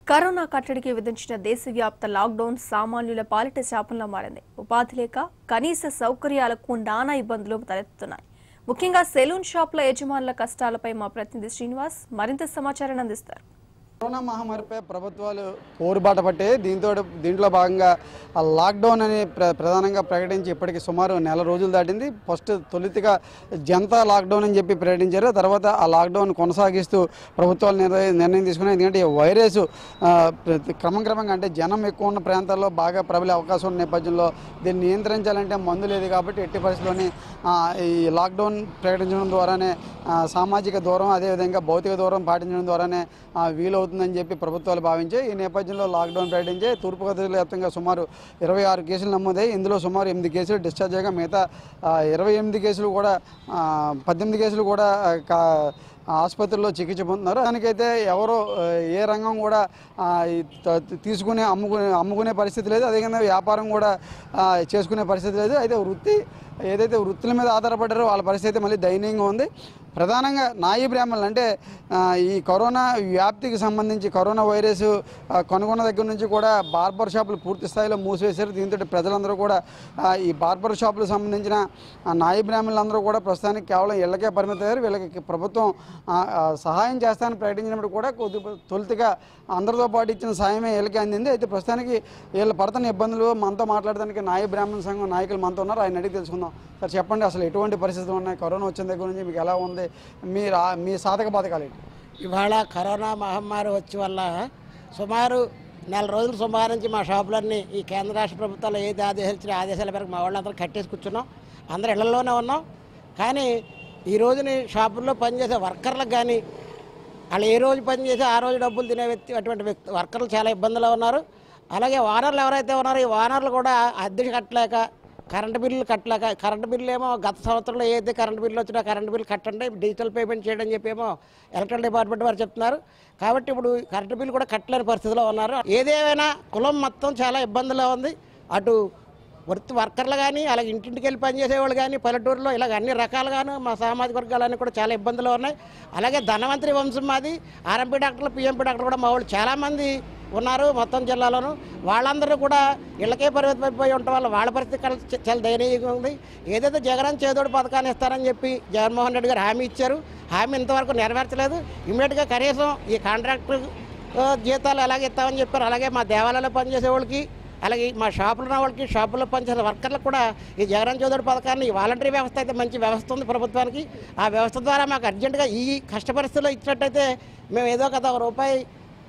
corona కట్టడికి విధించిన దేశవ్యాప్త లాక్డౌన్ సామాన్యుల పాలిట శాపంలా మారింది ఉపాధి లేక కనీస సౌకర్యాలకు నానా ఇబ్బందులు తలెత్తుతున్నాయి ముఖ్యంగా సెలూన్ షాపుల యజమానుల కష్టాలపై మా ప్రతినిధి శ్రీనివాస్ మరింత సమాచారాన్ని అందిస్తారు కరోనా మహమ్మారిపై ప్రభుత్వాలు పోరుబాట పట్టే దీంతో దీంట్లో భాగంగా ఆ లాక్డౌన్ అని ప్ర ప్రధానంగా ప్రకటించి ఇప్పటికి సుమారు నెల రోజులు దాటింది ఫస్ట్ తొలితిగా జనతా లాక్డౌన్ అని చెప్పి ప్రకటించారు తర్వాత ఆ లాక్డౌన్ కొనసాగిస్తూ ప్రభుత్వాలు నిర్ణయం నిర్ణయం తీసుకున్నాయి ఎందుకంటే ఈ వైరస్ ఆ, ప్రతి- క్రమక్రమంగా అంటే జనం ఎక్కువ ఉన్న ప్రాంతాల్లో బాగా ప్రబలే అవకాశం ఉన్న నేపథ్యంలో దీన్ని నియంత్రించాలంటే మందు లేదు కాబట్టి ఎట్టి పరిస్థితుల్లోని ఆ, ఈ లాక్డౌన్ ప్రకటించడం ద్వారానే ఆ, సామాజిక దూరం అదేవిధంగా భౌతిక దూరం పాటించడం ద్వారానే ఆ, వీలవుతుందని చెప్పి ప్రభుత్వాలు భావించాయి ఈ నేపథ్యంలో లాక్డౌన్ ప్రకటించే తూర్పుగోదావరి వ్యాప్తంగా సుమారు ఇరవై ఆరు కేసులు నమోదయ్యాయి ఇందులో సుమారు ఎనిమిది కేసులు డిశ్చార్జ్ అయ్యాక మిగతా ఆ, ఇరవై ఎనిమిది కేసులు కూడా ఆ, పద్దెనిమిది కేసులు కూడా ఆ, కా- ఆసుపత్రిలో చికిత్స పొందుతున్నారు దానికైతే ఎవరు ఆ, ఏ రంగం కూడా ఆ, ఈ త- తీసుకునే అమ్ముకునే అమ్ముకునే పరిస్థితి లేదు అదేవిధంగా వ్యాపారం కూడా ఆ, చేసుకునే పరిస్థితి లేదు అయితే వృత్తి ఏదైతే వృత్తుల మీద ఆధారపడ్డారో వాళ్ళ పరిస్థితి అయితే మళ్ళీ దయనీయంగా ఉంది ప్రధానంగా నాయి బ్రాహ్మణులు అంటే ఆ, ఈ కరోనా వ్యాప్తికి సంబంధించి కరోనా వైరస్ ఆ, కనుగొన్న దగ్గర నుంచి కూడా బార్బర్ షాపులు పూర్తి స్థాయిలో మూసివేశారు దీంతో ప్రజలందరూ కూడా ఆ, ఈ బార్బర్ షాపులకు సంబంధించిన ఆ, నాయి బ్రాహ్మణులందరూ కూడా ప్రస్తుతానికి కేవలం ఇళ్లకే పరిమితమయ్యారు వీళ్ళకి ప్రభుత్వం ఆ, ఆ, సహాయం చేస్తానని ప్రకటించినప్పుడు కూడా కొద్ది తొలుతిగా అందరితో పాటు ఇచ్చిన సాయమే వీళ్ళకి అందింది అయితే ప్రస్తుతానికి వీళ్ళు పడుతున్న ఇబ్బందులు మనతో మాట్లాడడానికి నాయ బ్రాహ్మణ సంఘం నాయకులు మనతో ఉన్నారు ఆయన అడిగి తెలుసుకుందాం సార్ చెప్పండి అసలు ఎటువంటి పరిస్థితులు ఉన్నాయి కరోనా వచ్చిన దగ్గర నుంచి మీకు ఎలా ఉంది మీ రా- మీ సాధక బాధకాలు ఏంటి ఇవాళ కరోనా మహమ్మారి వచ్చి వల్ల సుమారు నెల రోజులు సుమారు నుంచి మా షాపులన్నీ ఈ కేంద్ర రాష్ట్ర ప్రభుత్వాలు ఏది ఆదేశించిన ఆదేశాల మేరకు మా వాళ్ళందరూ కట్టేసి కూర్చున్నాం అందరూ ఇళ్లలోనే ఉన్నాం కానీ ఈ రోజుని షాపుల్లో పనిచేసే వర్కర్లకు కానీ వాళ్ళు ఏ రోజు పని చేసి ఆ రోజు డబ్బులు తినే వ్యక్తి అటువంటి వ్యక్తి వర్కర్లు చాలా ఇబ్బందులు ఉన్నారు అలాగే వానర్లు ఎవరైతే ఉన్నారో ఈ వానర్లు కూడా అద్దె కట్టలేక కరెంటు బిల్లులు కట్టలేక కరెంటు బిల్లు ఏమో గత సంవత్సరంలో ఏదైతే కరెంటు బిల్లు వచ్చినా కరెంటు బిల్లు కట్టండి డిజిటల్ పేమెంట్ చేయడం అని చెప్పి ఏమో ఎలక్ట్రికల్ డిపార్ట్మెంట్ వారు చెప్తున్నారు కాబట్టి ఇప్పుడు కరెంటు బిల్లు కూడా కట్టలేని పరిస్థితిలో ఉన్నారు ఏదేమైనా కులం మొత్తం చాలా ఇబ్బందిలో ఉంది అటు వృత్తి వర్కర్లు కానీ అలాగే ఇంటింటికి వెళ్ళి పనిచేసేవాళ్ళు కానీ పల్లెటూరులో ఇలాగ అన్ని రకాలుగాను మా సామాజిక వర్గాలన్నీ కూడా చాలా ఇబ్బందులు ఉన్నాయి అలాగే ధనవంతరి వంశం మాది ఆర్ఎంపీ డాక్టర్లు పిఎంపీ డాక్టర్లు కూడా మా వాళ్ళు చాలామంది ఉన్నారు మొత్తం జిల్లాలోను వాళ్ళందరూ కూడా ఇళ్ళకే పరిమితమైపోయి ఉండటం వల్ల వాళ్ళ పరిస్థితి కల- చ- చాలా దయనీయంగా ఉంది ఏదైతే జగన్ చేదోడు పథకాన్ని ఇస్తారని చెప్పి జగన్మోహన్ రెడ్డి గారు హామీ ఇచ్చారు హామీ ఇంతవరకు నెరవేర్చలేదు ఇమ్మీడియట్గా కనీసం ఈ కాంట్రాక్టర్ ఆ, జీతాలు ఎలాగ ఇస్తామని చెప్పారు అలాగే మా దేవాలయాల్లో పనిచేసే వాళ్ళకి అలాగే మా షాపులు ఉన్న వాళ్ళకి షాపుల్లో పనిచేసే వర్కర్లకు కూడా ఈ జగన్ చౌదరి పథకాన్ని ఈ వాలంటరీ వ్యవస్థ అయితే మంచి వ్యవస్థ ఉంది ప్రభుత్వానికి ఆ వ్యవస్థ ద్వారా మాకు అర్జెంటుగా ఈ కష్ట పరిస్థితుల్లో ఇచ్చినట్టయితే మేము ఏదో కదా ఒక రూపాయి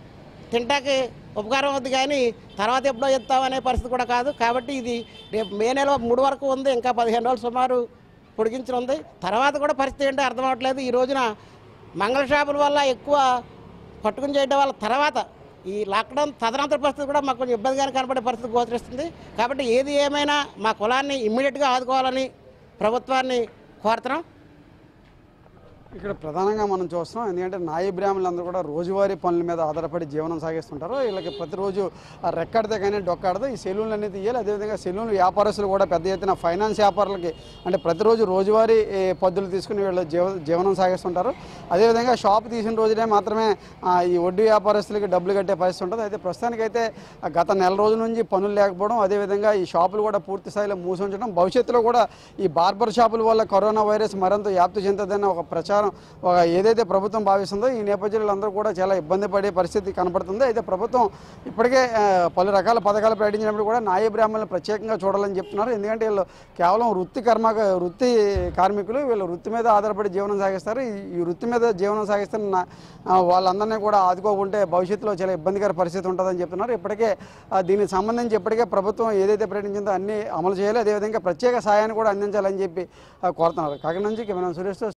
తింటాకి ఉపకారం అవుద్ది కానీ తర్వాత ఎప్పుడో ఇస్తామనే పరిస్థితి కూడా కాదు కాబట్టి ఇది రేపు మే నెల మూడు వరకు ఉంది ఇంకా పదిహేను రోజులు సుమారు పొడిగించిన ఉంది తర్వాత కూడా పరిస్థితి ఏంటో అర్థం అవ్వట్లేదు ఈ రోజున మంగళ షాపుల వల్ల ఎక్కువ పట్టుకుని చేయడం వల్ల తర్వాత ఈ లాక్డౌన్ తదనంతర పరిస్థితి కూడా మాకు కొంచెం ఇబ్బందిగానే కనబడే పరిస్థితి గోచరిస్తుంది కాబట్టి ఏది ఏమైనా మా కులాన్ని ఇమ్మీడియట్గా ఆదుకోవాలని ప్రభుత్వాన్ని కోరుతున్నాం ఇక్కడ ప్రధానంగా మనం చూస్తున్నాం ఎందుకంటే నాయి బ్రాహ్మణులందరూ కూడా రోజువారీ పనుల మీద ఆధారపడి జీవనం సాగిస్తుంటారు వీళ్ళకి ప్రతిరోజు ఆ రెక్కడితే కానీ డొక్కాడదు ఈ సెలూన్లు అనేది తీయాలి అదేవిధంగా సెలూన్ వ్యాపారస్తులు కూడా పెద్ద ఎత్తున ఫైనాన్స్ వ్యాపారులకి అంటే ప్రతిరోజు రోజువారీ ఏ, పద్ధతులు తీసుకుని వీళ్ళు జీవ జీవనం సాగిస్తుంటారు అదేవిధంగా షాప్ తీసిన రోజునే మాత్రమే ఆ, ఈ వడ్డీ వ్యాపారస్తులకి డబ్బులు కట్టే పరిస్థితి ఉంటుంది అయితే ప్రస్తుతానికైతే ఆ గత నెల రోజుల నుంచి పనులు లేకపోవడం అదేవిధంగా ఈ షాపులు కూడా పూర్తి స్థాయిలో మూసి ఉంచడం భవిష్యత్తులో కూడా ఈ బార్బర్ షాపుల వల్ల కరోనా వైరస్ మరింత వ్యాప్తి చెందుతుందన్న ఒక ప్రచారం ఒక ఏదైతే ప్రభుత్వం భావిస్తుందో ఈ నేపథ్యంలో అందరూ కూడా చాలా ఇబ్బంది పడే పరిస్థితి కనపడుతుంది అయితే ప్రభుత్వం ఇప్పటికే ఆ, పలు రకాల పథకాలు ప్రకటించినప్పుడు కూడా నాయ బ్రాహ్మణులు ప్రత్యేకంగా చూడాలని చెప్తున్నారు ఎందుకంటే వీళ్ళు కేవలం వృత్తి కర్మ వృత్తి కార్మికులు వీళ్ళు వృత్తి మీద ఆధారపడి జీవనం సాగిస్తారు ఈ- ఈ వృత్తి మీద జీవనం సాగిస్తున్న నా- ఆ, వాళ్ళందరినీ కూడా ఆదుకోకుంటే భవిష్యత్తులో చాలా ఇబ్బందికర పరిస్థితి ఉంటుందని చెప్తున్నారు ఇప్పటికే ఆ, దీనికి సంబంధించి ఇప్పటికే ప్రభుత్వం ఏదైతే ప్రకటించిందో అన్ని అమలు చేయాలి అదేవిధంగా ప్రత్యేక సాయాన్ని కూడా అందించాలని చెప్పి ఆ, కోరుతున్నారు కాకినాడ నుంచి కెమెరా సురేష్తో